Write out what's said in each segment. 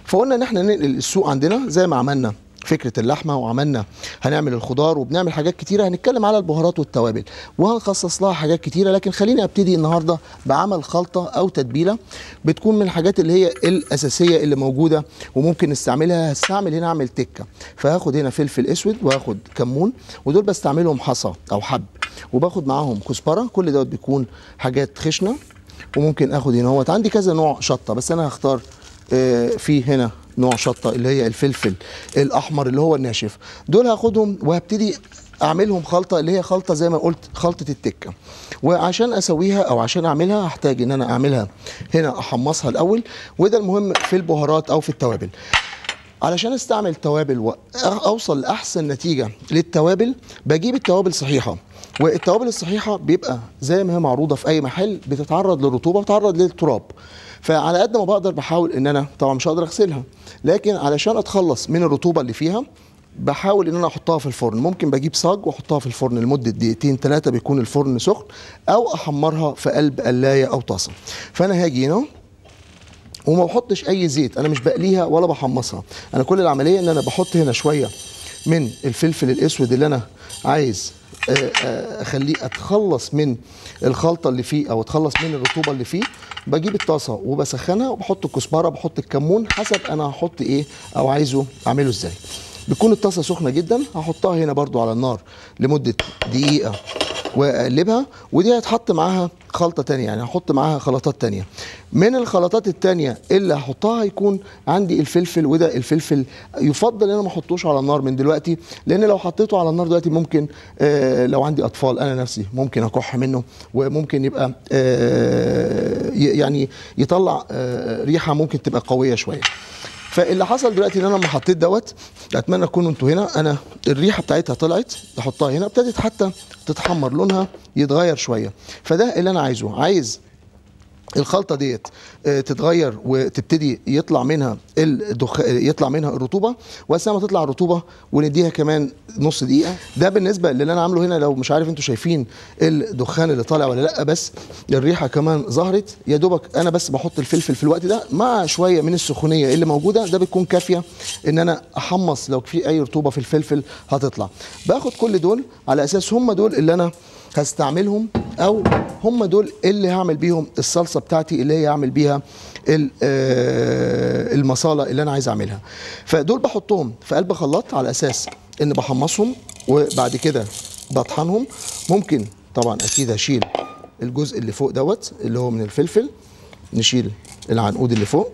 فقلنا ان احنا ننقل السوق عندنا زي ما عملنا فكره اللحمه وعملنا هنعمل الخضار وبنعمل حاجات كتيره هنتكلم على البهارات والتوابل وهنخصص لها حاجات كتيره لكن خليني ابتدي النهارده بعمل خلطه او تتبيله بتكون من الحاجات اللي هي الاساسيه اللي موجوده وممكن نستعملها هستعمل هنا اعمل تكه فهاخد هنا فلفل اسود وهاخد كمون ودول بستعملهم حصى او حب وباخد معاهم كزبره كل دوت بيكون حاجات خشنه وممكن اخد هنا اهوت عندي كذا نوع شطه بس انا هختار آه، في هنا نوع شطه اللي هي الفلفل الاحمر اللي هو الناشف دول هاخدهم وهبتدي اعملهم خلطه اللي هي خلطه زي ما قلت خلطه التكه وعشان اسويها او عشان اعملها هحتاج ان انا اعملها هنا احمصها الاول وده المهم في البهارات او في التوابل علشان استعمل توابل واوصل لاحسن نتيجه للتوابل بجيب التوابل صحيحه والتوابل الصحيحه بيبقى زي ما هي معروضه في اي محل بتتعرض للرطوبه بتتعرض للتراب فعلى قد ما بقدر بحاول ان انا طبعا مش هقدر اغسلها لكن علشان اتخلص من الرطوبه اللي فيها بحاول ان انا احطها في الفرن ممكن بجيب صاج واحطها في الفرن لمده دقيقتين ثلاثه بيكون الفرن سخن او احمرها في قلب قلايه او طاسه فانا هاجي هنا وما بحطش اي زيت انا مش بقليها ولا بحمصها انا كل العمليه ان انا بحط هنا شويه من الفلفل الاسود اللي انا عايز آه، آه، اخليه اتخلص من الخلطه اللي فيه او اتخلص من الرطوبه اللي فيه بجيب الطاسه وبسخنها وبحط الكزبره بحط الكمون حسب انا هحط ايه او عايزه اعمله ازاي بتكون الطاسه سخنه جدا هحطها هنا برضو على النار لمده دقيقه واقلبها ودي هتحط معاها خلطه تانية يعني هحط معاها خلطات تانية من الخلطات التانية اللي هحطها هيكون عندي الفلفل وده الفلفل يفضل ان انا ما احطوش على النار من دلوقتي لان لو حطيته على النار دلوقتي ممكن آه لو عندي اطفال انا نفسي ممكن اكح منه وممكن يبقى آه ي- يعني يطلع آه ريحه ممكن تبقى قويه شويه فاللي حصل دلوقتي ان انا لما حطيت دوت اتمنى تكونوا انتوا هنا انا الريحه بتاعتها طلعت احطها هنا ابتدت حتى تتحمر لونها يتغير شويه فده اللي انا عايزه عايز الخلطه ديت آه، تتغير وتبتدي يطلع منها الدخ... يطلع منها الرطوبه واثناء ما تطلع الرطوبه ونديها كمان نص دقيقه ده بالنسبه للي انا عامله هنا لو مش عارف انتوا شايفين الدخان اللي طالع ولا لا بس الريحه كمان ظهرت يا دوبك انا بس بحط الفلفل في الوقت ده مع شويه من السخونيه اللي موجوده ده بتكون كافيه ان انا احمص لو في اي رطوبه في الفلفل هتطلع باخد كل دول على اساس هم دول اللي انا هستعملهم او هم دول اللي هعمل بيهم الصلصه بتاعتي اللي هي هعمل بيها ال- آه، المصاله اللي انا عايز اعملها فدول بحطهم في قلب خلاط على اساس ان بحمصهم وبعد كده بطحنهم ممكن طبعا اكيد هشيل الجزء اللي فوق دوت اللي هو من الفلفل نشيل العنقود اللي فوق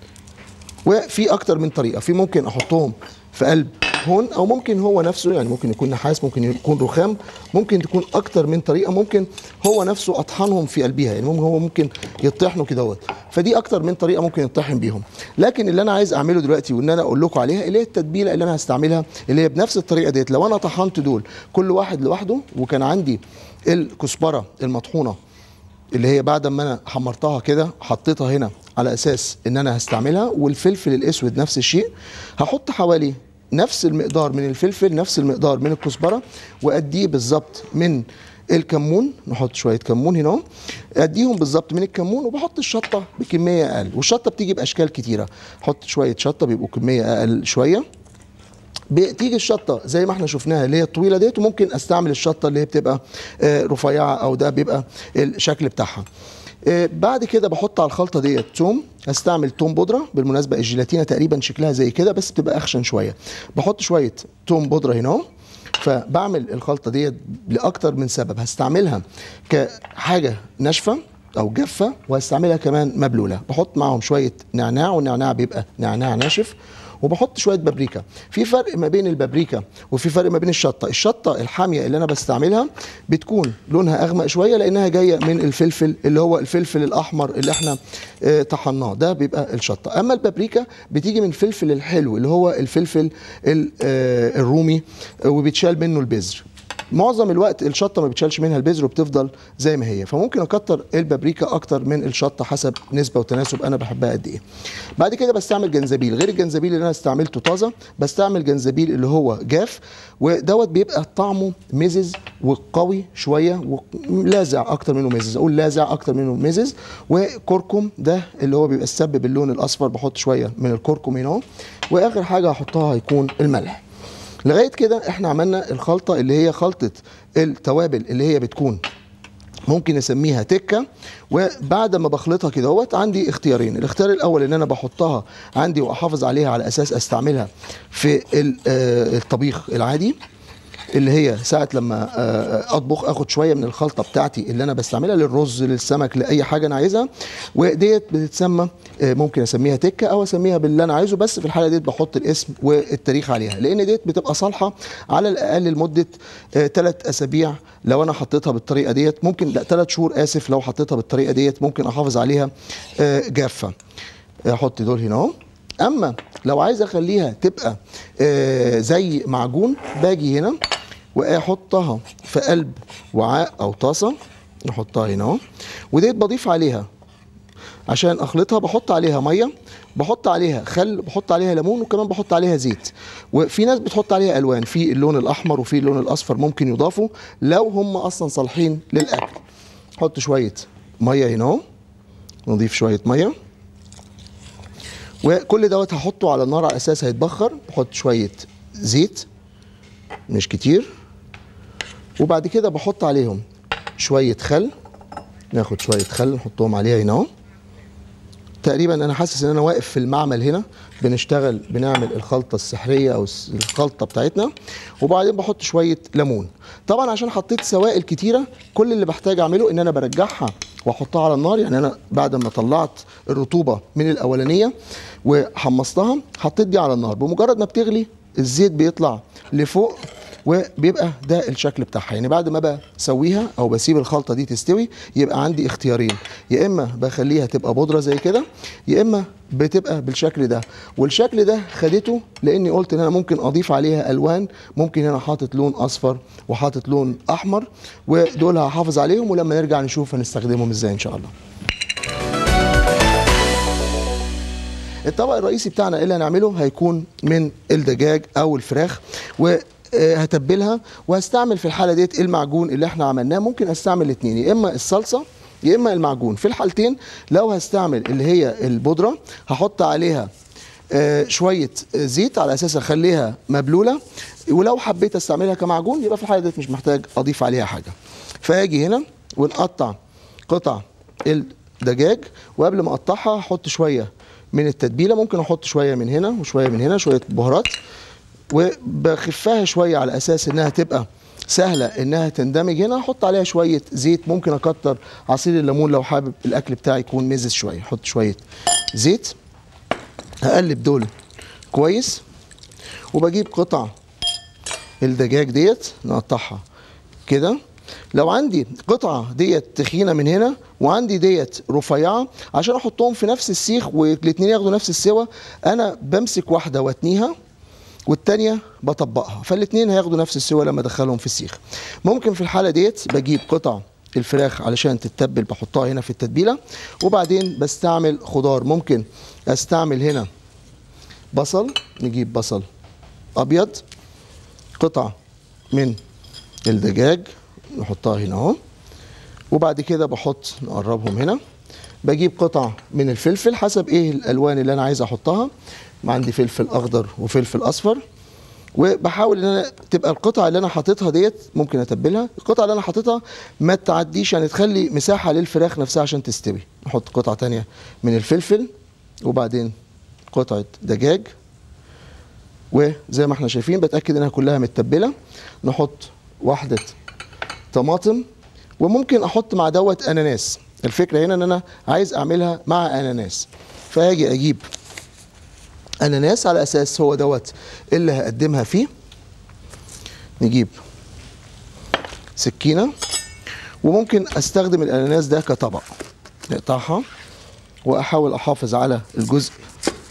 وفي اكتر من طريقه في ممكن احطهم في قلب هون او ممكن هو نفسه يعني ممكن يكون نحاس ممكن يكون رخام ممكن تكون اكتر من طريقه ممكن هو نفسه اطحنهم في قلبها يعني ممكن هو ممكن يطحنوا كده فدي اكتر من طريقه ممكن يطحن بيهم لكن اللي انا عايز اعمله دلوقتي وان انا اقول لكم عليها اللي هي التتبيله اللي انا هستعملها اللي هي بنفس الطريقه ديت لو انا طحنت دول كل واحد لوحده وكان عندي الكزبره المطحونه اللي هي بعد ما انا حمرتها كده حطيتها هنا على اساس ان انا هستعملها والفلفل الاسود نفس الشيء هحط حوالي نفس المقدار من الفلفل نفس المقدار من الكزبره واديه بالظبط من الكمون نحط شويه كمون هنا اهو. اديهم بالظبط من الكمون وبحط الشطه بكميه اقل والشطه بتيجي باشكال كتيره احط شويه شطه بيبقوا كميه اقل شويه بتيجي الشطه زي ما احنا شفناها اللي هي الطويله ديت وممكن استعمل الشطه اللي هي بتبقى آه، رفيعه او ده بيبقى الشكل بتاعها آه، بعد كده بحط على الخلطه ديت توم هستعمل توم بودره بالمناسبه الجيلاتينه تقريبا شكلها زي كده بس بتبقى اخشن شويه بحط شويه توم بودره هنا اهو. فبعمل الخلطه ديت لاكتر من سبب هستعملها كحاجه ناشفه او جافه وهستعملها كمان مبلوله بحط معاهم شويه نعناع والنعناع بيبقى نعناع ناشف وبحط شويه بابريكا في فرق ما بين البابريكا وفي فرق ما بين الشطه الشطه الحاميه اللي انا بستعملها بتكون لونها اغمق شويه لانها جايه من الفلفل اللي هو الفلفل الاحمر اللي احنا آه، طحناه ده بيبقى الشطه اما البابريكا بتيجي من الفلفل الحلو اللي هو الفلفل ال- آه، الرومي آه، وبيتشال منه البذر معظم الوقت الشطه ما بتشالش منها البذر وبتفضل زي ما هي فممكن اكتر البابريكا اكتر من الشطه حسب نسبه وتناسب انا بحبها قد ايه بعد كده بستعمل جنزبيل غير الجنزبيل اللي انا استعملته طازه بستعمل جنزبيل اللي هو جاف ودوت بيبقى طعمه مزز وقوي شويه ولاذع اكتر منه مزز اقول لاذع اكتر منه مزز وكركم ده اللي هو بيبقى السبب اللون الاصفر بحط شويه من الكركم هنا اهو واخر حاجه هحطها هيكون الملح لغايه كده احنا عملنا الخلطه اللي هي خلطه التوابل اللي هي بتكون ممكن نسميها تكه وبعد ما بخلطها كده اهوت عندي اختيارين الاختيار الاول ان انا بحطها عندي واحافظ عليها على اساس استعملها في ال- آه، الطبيخ العادي اللي هي ساعة لما آه، اطبخ اخد شوية من الخلطة بتاعتي اللي انا بستعملها للرز للسمك لاي حاجة انا عايزها وديت بتتسمى آه، ممكن اسميها تكة او اسميها باللي انا عايزه بس في الحالة ديت بحط الاسم والتاريخ عليها لان ديت بتبقى صالحة على الاقل لمدة ثلاث اسابيع لو انا حطيتها بالطريقة ديت ممكن لا ثلاث شهور اسف لو حطيتها بالطريقة ديت ممكن احافظ عليها آه، جافة احط دول هنا اهو اما لو عايز اخليها تبقى آه، زي معجون باجي هنا واحطها في قلب وعاء او طاسه نحطها هنا اهو وديت بضيف عليها عشان اخلطها بحط عليها ميه بحط عليها خل بحط عليها ليمون وكمان بحط عليها زيت وفي ناس بتحط عليها الوان في اللون الاحمر وفي اللون الاصفر ممكن يضافوا لو هم اصلا صالحين للاكل حط شويه ميه هنا اهو نضيف شويه ميه وكل دوت هحطه على النار على اساس هيتبخر بحط شويه زيت مش كتير وبعد كده بحط عليهم شويه خل ناخد شويه خل نحطهم عليها هنا اهو تقريبا انا حاسس ان انا واقف في المعمل هنا بنشتغل بنعمل الخلطه السحريه او الس- الخلطه بتاعتنا وبعدين بحط شويه ليمون طبعا عشان حطيت سوائل كتيره كل اللي بحتاج اعمله ان انا برجعها واحطها على النار يعني انا بعد ما طلعت الرطوبه من الاولانيه وحمصتها حطيت دي على النار بمجرد ما بتغلي الزيت بيطلع لفوق وبيبقى ده الشكل بتاعها يعني بعد ما بسويها او بسيب الخلطه دي تستوي يبقى عندي اختيارين يا اما بخليها تبقى بودره زي كده يا اما بتبقى بالشكل ده والشكل ده خدته لاني قلت ان انا ممكن اضيف عليها الوان ممكن هنا حاطط لون اصفر وحاطط لون احمر ودول هحافظ عليهم ولما نرجع نشوف هنستخدمهم ازاي ان شاء الله الطبق الرئيسي بتاعنا اللي هنعمله هيكون من الدجاج او الفراخ وهتبلها وهستعمل في الحاله ديت المعجون اللي احنا عملناه ممكن استعمل الاثنين يا اما الصلصه يا اما المعجون في الحالتين لو هستعمل اللي هي البودره هحط عليها آه، شويه زيت على اساس اخليها مبلوله ولو حبيت استعملها كمعجون يبقى في الحاله ديت مش محتاج اضيف عليها حاجه فاجي هنا ونقطع قطع الدجاج وقبل ما اقطعها احط شويه من التتبيله ممكن احط شويه من هنا وشويه من هنا شويه بهارات وبخفها شويه على اساس انها تبقى سهله انها تندمج هنا احط عليها شويه زيت ممكن اكتر عصير الليمون لو حابب الاكل بتاعي يكون مزز شويه احط شويه زيت هقلب دول كويس وبجيب قطع الدجاج ديت نقطعها كده لو عندي قطعة ديت تخينة من هنا وعندي ديت رفيعة عشان احطهم في نفس السيخ والاتنين ياخدوا نفس السوا انا بمسك واحدة واتنيها والتانية بطبقها فالاتنين هياخدوا نفس السوا لما ادخلهم في السيخ ممكن في الحالة ديت بجيب قطع الفراخ علشان تتبل بحطها هنا في التتبيلة وبعدين بستعمل خضار ممكن استعمل هنا بصل نجيب بصل ابيض قطع من الدجاج نحطها هنا اهو وبعد كده بحط نقربهم هنا بجيب قطع من الفلفل حسب ايه الالوان اللي انا عايز احطها عندي فلفل اخضر وفلفل اصفر وبحاول ان انا تبقى القطع اللي انا حاططها ديت ممكن اتبلها القطع اللي انا حاططها ما تعديش يعني تخلي مساحه للفراخ نفسها عشان تستوي نحط قطعه تانية من الفلفل وبعدين قطعه دجاج وزي ما احنا شايفين بتاكد انها كلها متبله نحط واحده طماطم وممكن احط مع دوت اناناس الفكره هنا ان انا عايز اعملها مع اناناس فهاجي اجيب اناناس على اساس هو دوت اللي هقدمها فيه نجيب سكينه وممكن استخدم الاناناس ده كطبق نقطعها واحاول احافظ على الجزء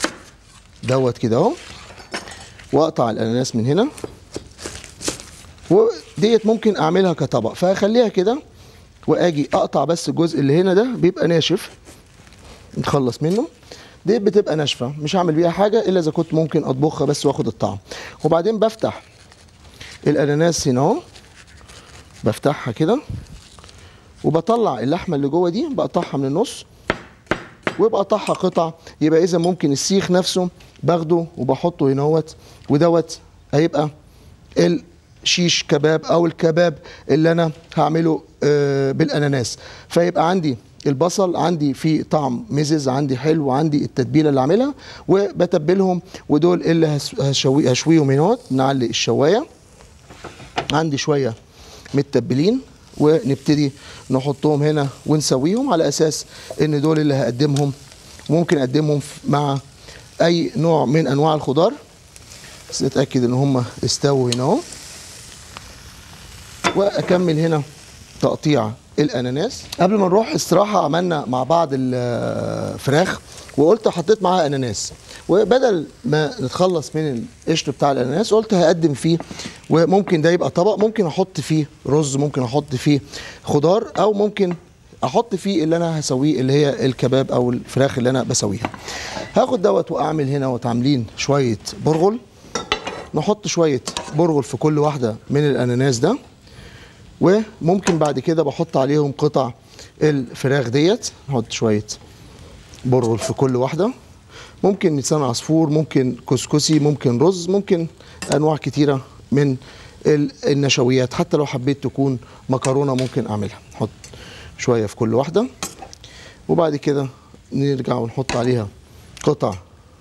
دوت كده اهو واقطع الاناناس من هنا وديت ممكن اعملها كطبق فهخليها كده واجي اقطع بس الجزء اللي هنا ده بيبقى ناشف نخلص منه دي بتبقى ناشفه مش هعمل بيها حاجه الا اذا كنت ممكن اطبخها بس واخد الطعم وبعدين بفتح الاناناس هنا اهو بفتحها كده وبطلع اللحمه اللي جوه دي بقطعها من النص وبقطعها قطع يبقى اذا ممكن السيخ نفسه باخده وبحطه هنا اهوت ودوت هيبقى الشيش كباب او الكباب اللي انا هعمله آه، بالاناناس فيبقى عندي البصل عندي فيه طعم مزز عندي حلو عندي التتبيله اللي عاملها وبتبلهم ودول اللي هس- هشوي هشويهم هنا اهوت نعلي الشوايه عندي شويه متبلين ونبتدي نحطهم هنا ونسويهم على اساس ان دول اللي هقدمهم ممكن اقدمهم ف- مع اي نوع من انواع الخضار بس نتاكد ان هم استووا هنا اهو واكمل هنا تقطيع الاناناس قبل ما نروح استراحه عملنا مع بعض الفراخ وقلت حطيت معاها اناناس وبدل ما نتخلص من القشر بتاع الاناناس قلت هقدم فيه وممكن ده يبقى طبق ممكن احط فيه رز ممكن احط فيه خضار او ممكن احط فيه اللي انا هسويه اللي هي الكباب او الفراخ اللي انا بسويها هاخد دوت واعمل هنا وتعملين شويه برغل نحط شويه برغل في كل واحده من الاناناس ده وممكن بعد كده بحط عليهم قطع الفراخ ديت نحط شويه برغل في كل واحده ممكن لسان عصفور ممكن كسكسي ممكن رز ممكن انواع كتيره من ال- النشويات حتى لو حبيت تكون مكرونه ممكن اعملها نحط شويه في كل واحده وبعد كده نرجع ونحط عليها قطع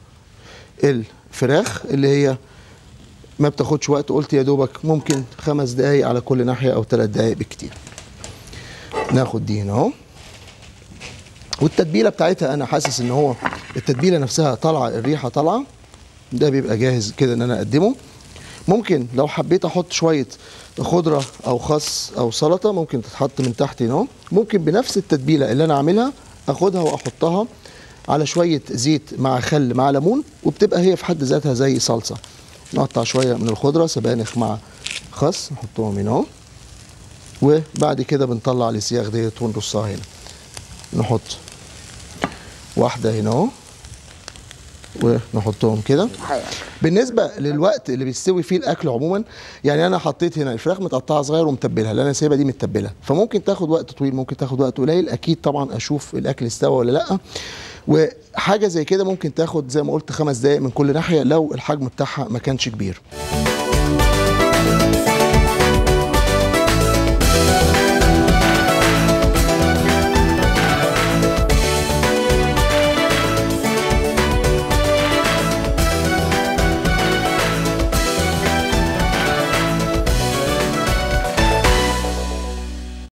الفراخ اللي هي ما بتاخدش وقت قلت يا دوبك ممكن خمس دقايق على كل ناحيه او ثلاث دقايق بالكتير ناخد دي هنا اهو والتتبيله بتاعتها انا حاسس ان هو التتبيله نفسها طالعه الريحه طالعه ده بيبقى جاهز كده ان انا اقدمه ممكن لو حبيت احط شويه خضره او خس او سلطه ممكن تتحط من تحت هنا اهو. ممكن بنفس التتبيله اللي انا عاملها اخدها واحطها على شويه زيت مع خل مع ليمون وبتبقى هي في حد ذاتها زي صلصه نقطع شويه من الخضره سبانخ مع خس نحطهم هنا اهو وبعد كده بنطلع السياخ ديت ونرصها هنا نحط واحده هنا اهو ونحطهم كده بالنسبه للوقت اللي بيستوي فيه الاكل عموما يعني انا حطيت هنا الفراخ متقطعه صغير ومتبلها اللي انا سايبها دي متبله فممكن تاخد وقت طويل ممكن تاخد وقت قليل اكيد طبعا اشوف الاكل استوى ولا لا وحاجه زي كده ممكن تاخد زي ما قلت خمس دقائق من كل ناحيه لو الحجم بتاعها ما كانش كبير